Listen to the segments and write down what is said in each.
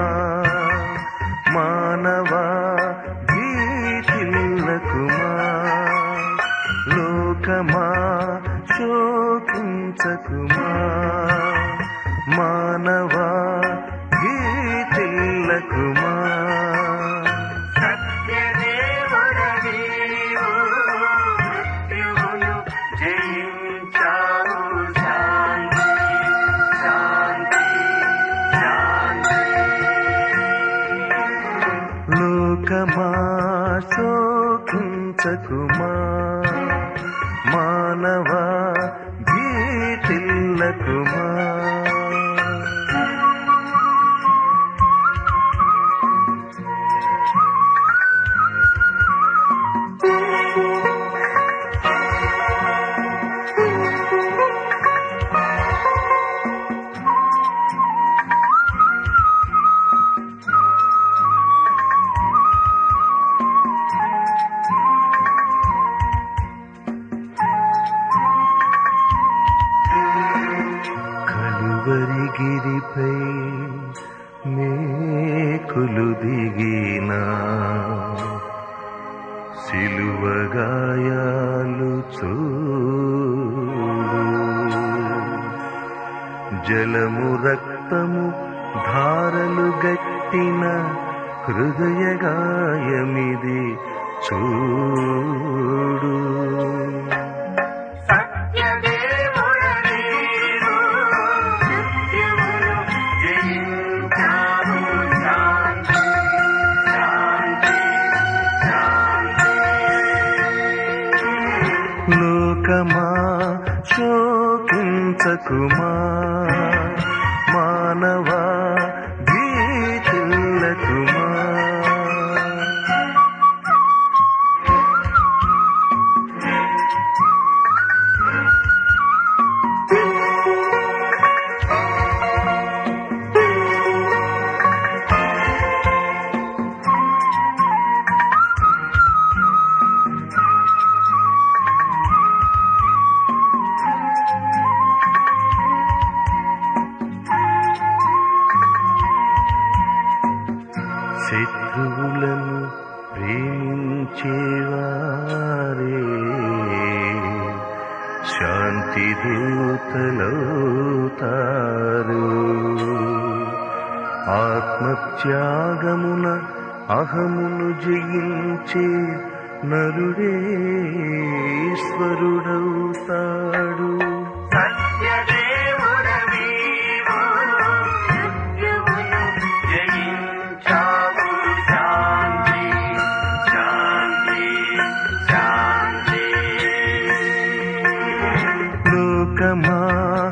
మానవా భీతిల్లకుమా లోకమా శోకించకుమా మానవా భీతిల్లకుమా సత్యదేవుడవీవు మృత్యువును జయించావు శాంతి శాంతి శాంతి లోకమా శోకించకుమా మానవా భీతిల్లకుమా కలువరిగిరిపై మేకులు దిగిన సిలువగాయాలు చూడు జలము రక్తము ధారలు గట్టిన హృదయ గాయమిది చూడు సత్యదేవుడవీవు మృత్యువును జయించావు శాంతి శాంతి శాంతి లోకమా శోకించకుమా మానవా భీతిల్లకుమా శత్రువులను ప్రేమించేవారే శాంతి దూతలవుతారు ఆత్మత్యాగమున అహమును జయించే నరుడే ఈశ్వరుడవుతాడు సత్యదేవుడవీవు మృత్యువును జయించావు శాంతి శాంతి శాంతి లోకమా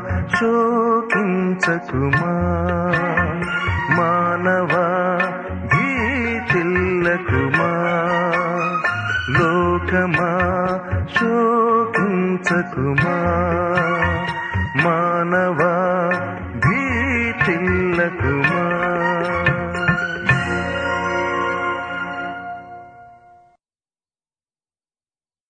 శోకించకుమా మానవా భీతిల్లకుమా లోకమా శోకించకుమా